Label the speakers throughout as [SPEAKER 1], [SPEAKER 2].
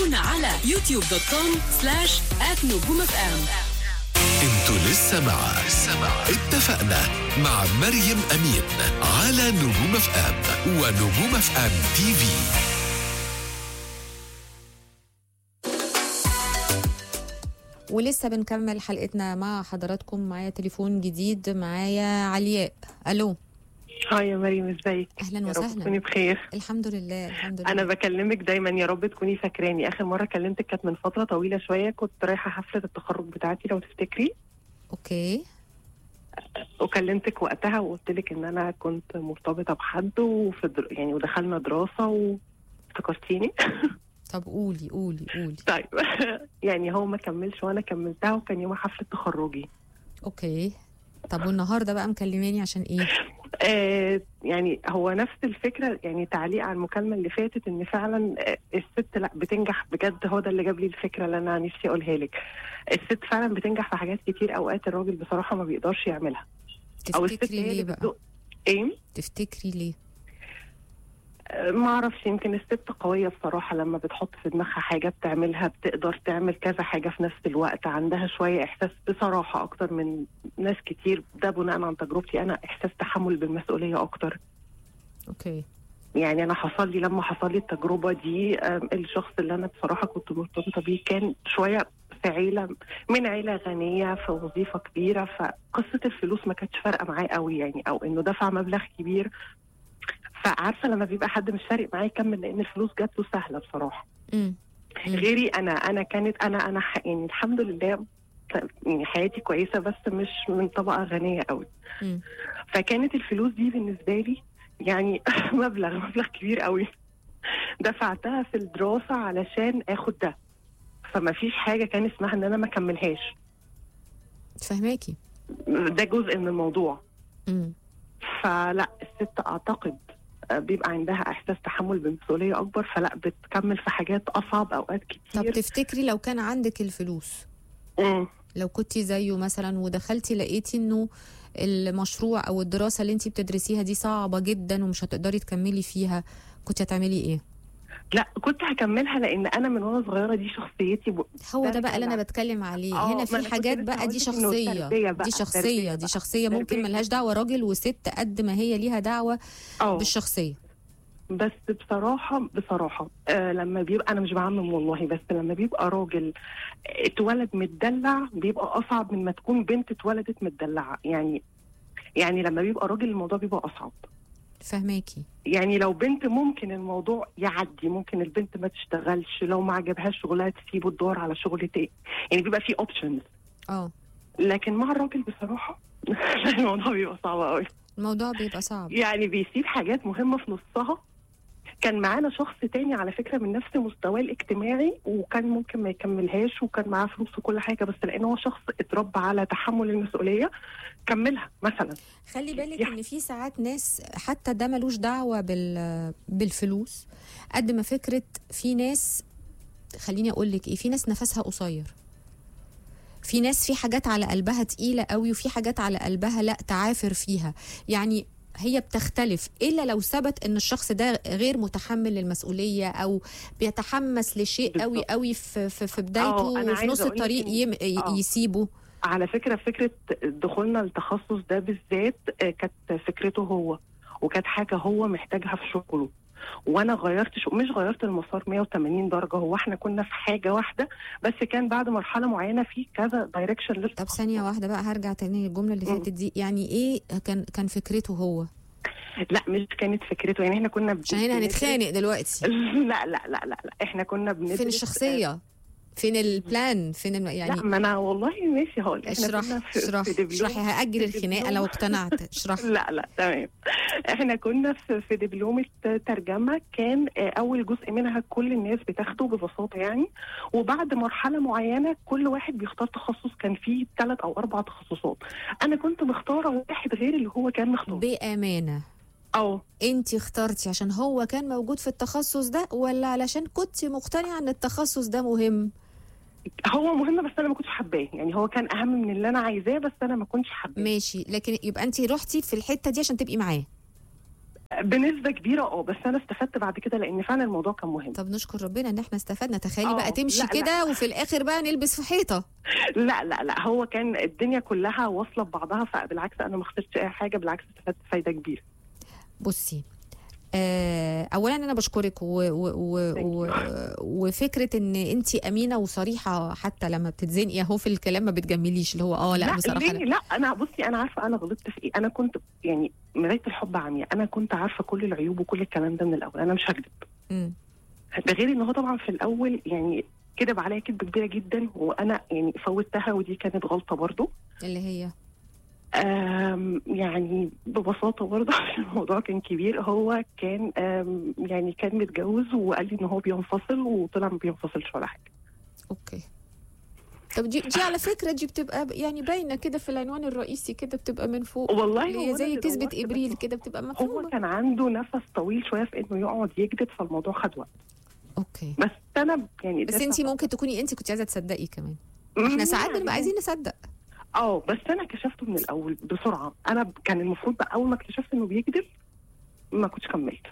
[SPEAKER 1] تابعونا على يوتيوب دوت كوم سلاش نجوم اف ام
[SPEAKER 2] انتوا لسه مع اتفقنا مع مريم امين على نجوم اف ام ونجوم اف ام تي في
[SPEAKER 3] ولسه بنكمل حلقتنا مع حضراتكم معايا تليفون جديد معايا علياء الو
[SPEAKER 4] هاي يا مريم ازيك
[SPEAKER 3] اهلا
[SPEAKER 4] يا رب
[SPEAKER 3] وسهلا
[SPEAKER 4] تكوني بخير
[SPEAKER 3] الحمد لله الحمد لله
[SPEAKER 4] انا بكلمك دايما يا رب تكوني فاكراني اخر مره كلمتك كانت من فتره طويله شويه كنت رايحه حفله التخرج بتاعتي لو تفتكري
[SPEAKER 3] اوكي
[SPEAKER 4] وكلمتك وقتها وقلت لك ان انا كنت مرتبطه بحد وفي در... يعني ودخلنا دراسه وافتكرتيني
[SPEAKER 3] طب قولي قولي قولي
[SPEAKER 4] طيب يعني هو ما كملش وانا كملتها وكان يوم حفله تخرجي
[SPEAKER 3] اوكي طب والنهارده بقى مكلماني عشان ايه
[SPEAKER 4] آه يعني هو نفس الفكره يعني تعليق على المكالمه اللي فاتت ان فعلا آه، الست لا بتنجح بجد هو ده اللي جاب لي الفكره اللي انا نفسي اقولها لك الست فعلا بتنجح في حاجات كتير اوقات الراجل بصراحه ما بيقدرش يعملها او الست
[SPEAKER 3] تفتكري
[SPEAKER 4] هي
[SPEAKER 3] ليه
[SPEAKER 4] اللي
[SPEAKER 3] بقى
[SPEAKER 4] بتزق ايه
[SPEAKER 3] تفتكري ليه
[SPEAKER 4] آه، ما اعرفش يمكن الست قويه بصراحه لما بتحط في دماغها حاجه بتعملها بتقدر تعمل كذا حاجه في نفس الوقت عندها شويه احساس بصراحه اكتر من ناس كتير ده بناء عن تجربتي انا احساس تحمل بالمسؤوليه اكتر
[SPEAKER 3] اوكي
[SPEAKER 4] يعني انا حصل لي لما حصل لي التجربه دي آم، الشخص اللي انا بصراحه كنت مرتبطه بيه كان شويه في عيله من عيله غنيه في وظيفه كبيره فقصه الفلوس ما كانتش فارقه معاه قوي يعني او انه دفع مبلغ كبير فعارفه لما بيبقى حد مش فارق معاه يكمل لان الفلوس جات له سهله بصراحه
[SPEAKER 3] امم مم.
[SPEAKER 4] غيري انا انا كانت انا انا ح- يعني الحمد لله يعني حياتي كويسه بس مش من طبقه غنيه قوي
[SPEAKER 3] مم.
[SPEAKER 4] فكانت الفلوس دي بالنسبه لي يعني مبلغ مبلغ كبير قوي دفعتها في الدراسه علشان اخد ده فما فيش حاجه كان اسمها ان انا ما اكملهاش
[SPEAKER 3] فهماكي
[SPEAKER 4] ده جزء من الموضوع
[SPEAKER 3] امم
[SPEAKER 4] فلا الست اعتقد آه، بيبقى عندها احساس تحمل بمسؤوليه اكبر فلا بتكمل في حاجات اصعب اوقات
[SPEAKER 3] طب
[SPEAKER 4] كتير
[SPEAKER 3] تفتكري لو كان عندك الفلوس
[SPEAKER 4] مم.
[SPEAKER 3] لو كنتي زيه مثلا ودخلتي لقيتي انه المشروع او الدراسه اللي انت بتدرسيها دي صعبه جدا ومش هتقدري تكملي فيها كنت هتعملي ايه
[SPEAKER 4] لا كنت هكملها لان انا من وانا صغيره دي شخصيتي ب...
[SPEAKER 3] هو ده
[SPEAKER 4] ده
[SPEAKER 3] بقى اللي انا
[SPEAKER 4] كان-
[SPEAKER 3] بتكلم عليه
[SPEAKER 4] آه،
[SPEAKER 3] هنا
[SPEAKER 4] ما
[SPEAKER 3] في
[SPEAKER 4] أنا كنت
[SPEAKER 3] حاجات
[SPEAKER 4] لسه
[SPEAKER 3] بقى دي
[SPEAKER 4] هقولك إنه
[SPEAKER 3] شخصيه
[SPEAKER 4] تربية بقى،
[SPEAKER 3] دي
[SPEAKER 4] تربية
[SPEAKER 3] شخصيه دي
[SPEAKER 4] بقى.
[SPEAKER 3] شخصيه ممكن
[SPEAKER 4] تربية.
[SPEAKER 3] ملهاش دعوه راجل وست قد ما هي ليها دعوه
[SPEAKER 4] اه
[SPEAKER 3] بالشخصيه
[SPEAKER 4] بس بصراحة بصراحة آه لما بيبقى أنا مش بعمم والله بس لما بيبقى راجل اتولد متدلع بيبقى أصعب من ما تكون بنت اتولدت متدلعة يعني يعني لما بيبقى راجل الموضوع بيبقى أصعب
[SPEAKER 3] فهماكي
[SPEAKER 4] يعني لو بنت ممكن الموضوع يعدي ممكن البنت ما تشتغلش لو ما عجبهاش شغلها تسيبه تدور على شغل تاني يعني بيبقى فيه اوبشنز
[SPEAKER 3] اه
[SPEAKER 4] لكن مع الراجل بصراحة الموضوع بيبقى صعب قوي
[SPEAKER 3] الموضوع بيبقى صعب
[SPEAKER 4] يعني بيسيب حاجات مهمة في نصها كان معانا شخص تاني على فكرة من نفس مستواه الاجتماعي وكان ممكن ما يكملهاش وكان معاه فلوس وكل حاجة بس لأن هو شخص اتربى على تحمل المسؤولية كملها مثلا
[SPEAKER 3] خلي بالك
[SPEAKER 4] يح-
[SPEAKER 3] ان في ساعات ناس حتى ده ملوش دعوه بال بالفلوس قد ما فكره في ناس خليني اقول لك ايه في ناس نفسها قصير في ناس في حاجات على قلبها تقيله قوي وفي حاجات على قلبها لا تعافر فيها يعني هي بتختلف الا لو ثبت ان الشخص ده غير متحمل للمسؤوليه او بيتحمس لشيء قوي
[SPEAKER 4] بالظبط.
[SPEAKER 3] قوي في في, في
[SPEAKER 4] آه،
[SPEAKER 3] بدايته
[SPEAKER 4] أنا
[SPEAKER 3] وفي نص
[SPEAKER 4] عايزة أقولك
[SPEAKER 3] الطريق
[SPEAKER 4] إن-
[SPEAKER 3] يم
[SPEAKER 4] آه.
[SPEAKER 3] يسيبه
[SPEAKER 4] على فكرة فكرة دخولنا التخصص ده بالذات آه، كانت فكرته هو وكانت حاجة هو محتاجها في شغله وانا غيرت شو مش غيرت المسار 180 درجه هو احنا كنا في حاجه واحده بس كان بعد مرحله معينه في كذا دايركشن
[SPEAKER 3] طب ثانية واحدة بقى هرجع تاني للجملة اللي
[SPEAKER 4] مم.
[SPEAKER 3] فاتت دي يعني ايه كان كان فكرته هو
[SPEAKER 4] لا مش كانت فكرته يعني احنا كنا
[SPEAKER 3] عشان هنا
[SPEAKER 4] بندرس-
[SPEAKER 3] هنتخانق دلوقتي
[SPEAKER 4] لا لا لا لا لا احنا كنا بندرس
[SPEAKER 3] فين الشخصية فين البلان فين الم...
[SPEAKER 4] لا
[SPEAKER 3] يعني
[SPEAKER 4] ما انا والله ماشي هقول احنا
[SPEAKER 3] اشرح
[SPEAKER 4] كنا في
[SPEAKER 3] اشرح
[SPEAKER 4] في دبلوم
[SPEAKER 3] اشرحي هأجل
[SPEAKER 4] في
[SPEAKER 3] الخناقة
[SPEAKER 4] دبلوم.
[SPEAKER 3] لو اقتنعت اشرح
[SPEAKER 4] لا لا تمام احنا كنا في في دبلومه ترجمه كان آه، اول جزء منها كل الناس بتاخده ببساطه يعني وبعد مرحله معينه كل واحد بيختار تخصص كان فيه ثلاث او اربع تخصصات انا كنت مختاره واحد غير اللي هو كان مختار
[SPEAKER 3] بأمانة
[SPEAKER 4] اه
[SPEAKER 3] انت اخترتي عشان هو كان موجود في التخصص ده ولا علشان كنت مقتنعة ان التخصص ده مهم
[SPEAKER 4] هو مهم بس انا ما كنتش حباه يعني هو كان اهم من اللي انا عايزاه بس انا ما كنتش حباه
[SPEAKER 3] ماشي لكن يبقى انت رحتي في الحتة دي عشان تبقي معاه
[SPEAKER 4] بنسبه كبيره اه بس انا استفدت بعد كده لان فعلا الموضوع كان مهم
[SPEAKER 3] طب نشكر ربنا ان احنا استفدنا تخيلي
[SPEAKER 4] آه،
[SPEAKER 3] بقى تمشي
[SPEAKER 4] لا، لا.
[SPEAKER 3] كده وفي الاخر بقى نلبس في حيطه
[SPEAKER 4] لا لا لا هو كان الدنيا كلها واصله ببعضها فبالعكس انا ما خسرتش اي حاجه بالعكس استفدت فايده كبيره
[SPEAKER 3] بصي آه، اولا انا بشكرك و و و و وفكره ان انت امينه وصريحه حتى لما بتتزنقي اهو في الكلام ما بتجمليش اللي هو اه لا, بصراحه
[SPEAKER 4] ليه؟
[SPEAKER 3] أنا
[SPEAKER 4] لا انا بصي انا عارفه انا غلطت في ايه انا كنت يعني مرايه الحب عمياء انا كنت عارفه كل العيوب وكل الكلام ده من الاول انا مش هكذب
[SPEAKER 3] مم.
[SPEAKER 4] ده غير ان هو طبعا في الاول يعني كذب عليا كذبه كبيره جدا وانا يعني فوتها ودي كانت غلطه برضو
[SPEAKER 3] اللي هي
[SPEAKER 4] آم، يعني ببساطه برضه عشان الموضوع كان كبير هو كان آم، يعني كان متجوز وقال لي ان هو بينفصل وطلع ما بينفصلش ولا حاجه
[SPEAKER 3] اوكي طب دي دي على فكره دي بتبقى يعني باينه كده في العنوان الرئيسي كده بتبقى من فوق
[SPEAKER 4] والله
[SPEAKER 3] اللي
[SPEAKER 4] هو
[SPEAKER 3] هي
[SPEAKER 4] أنا
[SPEAKER 3] زي
[SPEAKER 4] اللي
[SPEAKER 3] كذبه
[SPEAKER 4] دورت، بس
[SPEAKER 3] ابريل كده بتبقى
[SPEAKER 4] هو
[SPEAKER 3] مفهومه
[SPEAKER 4] كان عنده نفس طويل شويه في انه يقعد يكذب فالموضوع خد وقت
[SPEAKER 3] اوكي
[SPEAKER 4] بس انا يعني
[SPEAKER 3] بس
[SPEAKER 4] قدرت
[SPEAKER 3] انت
[SPEAKER 4] أعرف-
[SPEAKER 3] ممكن تكوني انت كنت عايزه تصدقي كمان احنا ساعات
[SPEAKER 4] يعني
[SPEAKER 3] بنبقى عايزين نصدق
[SPEAKER 4] اه بس انا كشفته من الاول بسرعه انا ب- كان المفروض بقى اول ما اكتشفت انه بيكذب ما كنتش كملت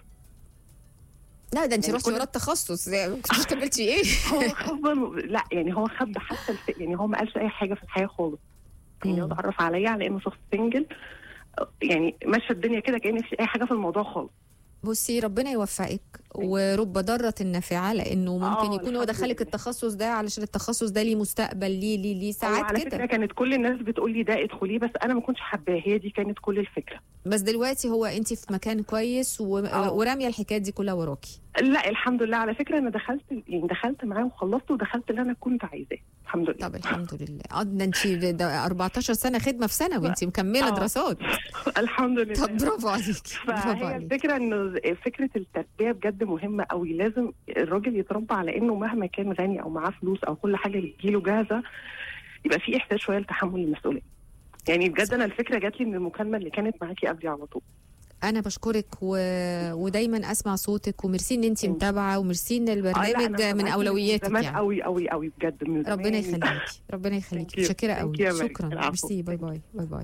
[SPEAKER 3] لا ده انت
[SPEAKER 4] يعني
[SPEAKER 3] رحتي
[SPEAKER 4] كل-
[SPEAKER 3] ورا التخصص ما كنتش كملتي ايه
[SPEAKER 4] هو خبى لا يعني هو خبى حتى الف... يعني هو ما قالش اي حاجه في الحياه خالص يعني هو
[SPEAKER 3] مم.
[SPEAKER 4] اتعرف عليا على انه شخص سنجل يعني ماشيه الدنيا كده كان في اي حاجه في الموضوع خالص
[SPEAKER 3] بصي ربنا يوفقك ورب ضارة نافعة لأنه ممكن
[SPEAKER 4] آه،
[SPEAKER 3] يكون هو
[SPEAKER 4] الحمد
[SPEAKER 3] دخلك
[SPEAKER 4] لله.
[SPEAKER 3] التخصص ده علشان التخصص ده ليه مستقبل ليه ليه ليه
[SPEAKER 4] هو
[SPEAKER 3] ساعات
[SPEAKER 4] على
[SPEAKER 3] كده
[SPEAKER 4] فكره كانت كل الناس بتقول لي ده ادخليه بس انا ما كنتش حباه هي دي كانت كل الفكره
[SPEAKER 3] بس دلوقتي هو انت في مكان كويس و...
[SPEAKER 4] آه.
[SPEAKER 3] وراميه الحكايات دي كلها وراكي
[SPEAKER 4] لا الحمد لله على فكره انا دخلت يعني دخلت معاه وخلصت ودخلت اللي انا كنت عايزاه الحمد لله
[SPEAKER 3] طب الحمد لله اه ده انت ده 14 سنه خدمه في سنه وانت مكمله
[SPEAKER 4] آه.
[SPEAKER 3] دراسات
[SPEAKER 4] الحمد لله
[SPEAKER 3] طب برافو عليكي برافو
[SPEAKER 4] فهي
[SPEAKER 3] عليكي
[SPEAKER 4] الفكره انه فكره التربيه بجد مهمه قوي لازم الراجل يتربى على انه مهما كان غني او معاه فلوس او كل حاجه بتجيله جاهزه يبقى في احساس شويه لتحمل المسؤوليه يعني بجد انا الفكره جات لي من المكالمه اللي كانت معاكي قبلي على طول
[SPEAKER 3] انا بشكرك و... ودايما اسمع صوتك وميرسي ان انت
[SPEAKER 4] أنت.
[SPEAKER 3] متابعه وميرسي ان
[SPEAKER 4] آه، لا، أنا
[SPEAKER 3] البرنامج من
[SPEAKER 4] معاكي
[SPEAKER 3] اولوياتك
[SPEAKER 4] زمان
[SPEAKER 3] يعني
[SPEAKER 4] قوي قوي قوي بجد من زمان
[SPEAKER 3] ربنا يخليكي ربنا يخليكي
[SPEAKER 4] Thank you.
[SPEAKER 3] متشكره
[SPEAKER 4] Thank
[SPEAKER 3] قوي
[SPEAKER 4] you يا مريم.
[SPEAKER 3] شكرا
[SPEAKER 4] العفو.
[SPEAKER 3] ميرسي باي باي باي باي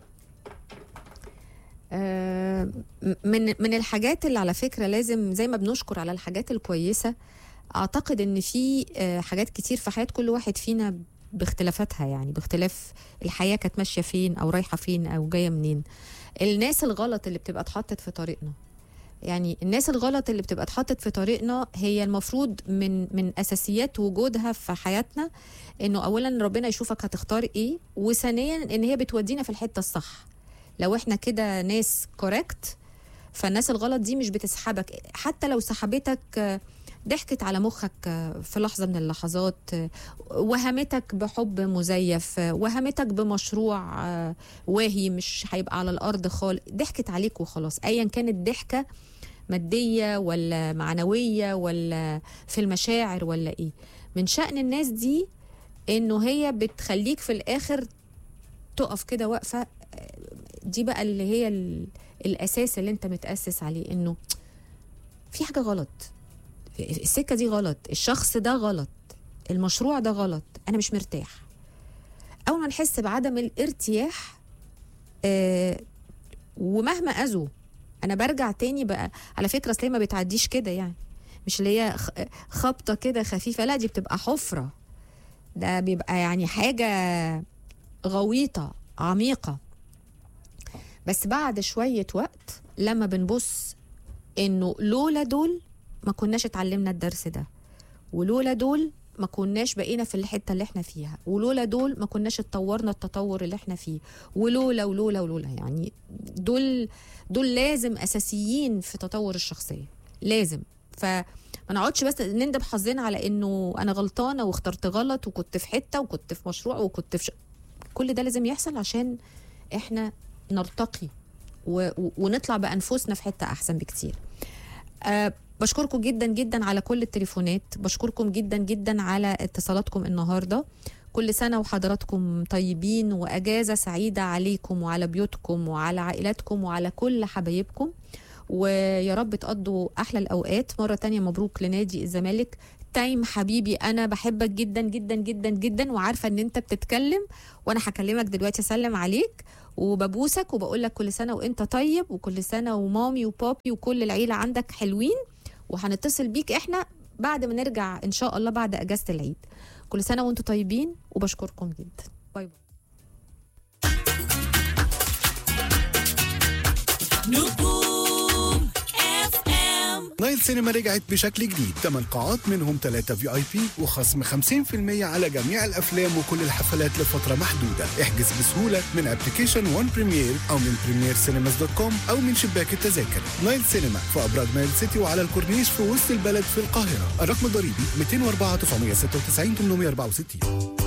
[SPEAKER 3] آه، من من الحاجات اللي على فكره لازم زي ما بنشكر على الحاجات الكويسه اعتقد ان في آه، حاجات كتير في حياه كل واحد فينا باختلافاتها يعني باختلاف الحياه كانت ماشيه فين او رايحه فين او جايه منين الناس الغلط اللي بتبقى اتحطت في طريقنا يعني الناس الغلط اللي بتبقى اتحطت في طريقنا هي المفروض من من اساسيات وجودها في حياتنا انه اولا ربنا يشوفك هتختار ايه وثانيا ان هي بتودينا في الحته الصح لو احنا كده ناس كوريكت فالناس الغلط دي مش بتسحبك حتى لو سحبتك آه، ضحكت على مخك آه، في لحظه من اللحظات آه، وهمتك بحب مزيف آه، وهمتك بمشروع آه، واهي مش هيبقى على الارض خالص ضحكت عليك وخلاص ايا كانت ضحكه ماديه ولا معنويه ولا في المشاعر ولا ايه من شأن الناس دي انه هي بتخليك في الاخر تقف كده واقفه دي بقى اللي هي ال- الاساس اللي انت متاسس عليه انه في حاجه غلط السكه دي غلط الشخص ده غلط المشروع ده غلط انا مش مرتاح اول ما نحس بعدم الارتياح آه ومهما اذوا انا برجع تاني بقى على فكره اصل هي ما بتعديش كده يعني مش اللي هي خ- خبطه كده خفيفه لا دي بتبقى حفره ده بيبقى يعني حاجه غويطه عميقه بس بعد شويه وقت لما بنبص انه لولا دول ما كناش اتعلمنا الدرس ده ولولا دول ما كناش بقينا في الحته اللي احنا فيها ولولا دول ما كناش اتطورنا التطور اللي احنا فيه ولولا ولولا ولولا يعني دول دول لازم اساسيين في تطور الشخصيه لازم فما نقعدش بس نندب حظنا على انه انا غلطانه واخترت غلط وكنت في حته وكنت في مشروع وكنت في ش... كل ده لازم يحصل عشان احنا نرتقي و... و- ونطلع بانفسنا في حته احسن بكتير أه بشكركم جدا جدا على كل التليفونات بشكركم جدا جدا على اتصالاتكم النهارده كل سنة وحضراتكم طيبين وأجازة سعيدة عليكم وعلى بيوتكم وعلى عائلاتكم وعلى كل حبايبكم ويا رب تقضوا أحلى الأوقات مرة تانية مبروك لنادي الزمالك تايم حبيبي أنا بحبك جدا جدا جدا جدا وعارفة إن أنت بتتكلم وأنا هكلمك دلوقتي أسلم عليك وببوسك وبقول لك كل سنه وانت طيب وكل سنه ومامي وبابي وكل العيله عندك حلوين وهنتصل بيك احنا بعد ما نرجع ان شاء الله بعد اجازه العيد كل سنه وانتم طيبين وبشكركم جدا باي باي
[SPEAKER 1] نجوم اف ام
[SPEAKER 5] نايل سينما رجعت بشكل جديد 8 قاعات منهم 3 في اي بي وخصم 50% على جميع الافلام وكل الحفلات لفتره محدوده احجز بسهوله من ابلكيشن وان بريمير او من بريمير سينماز دوت كوم او من شباك التذاكر نايل سينما في ابراج نايل سيتي وعلى الكورنيش في وسط البلد في القاهره الرقم الضريبي 204 996 864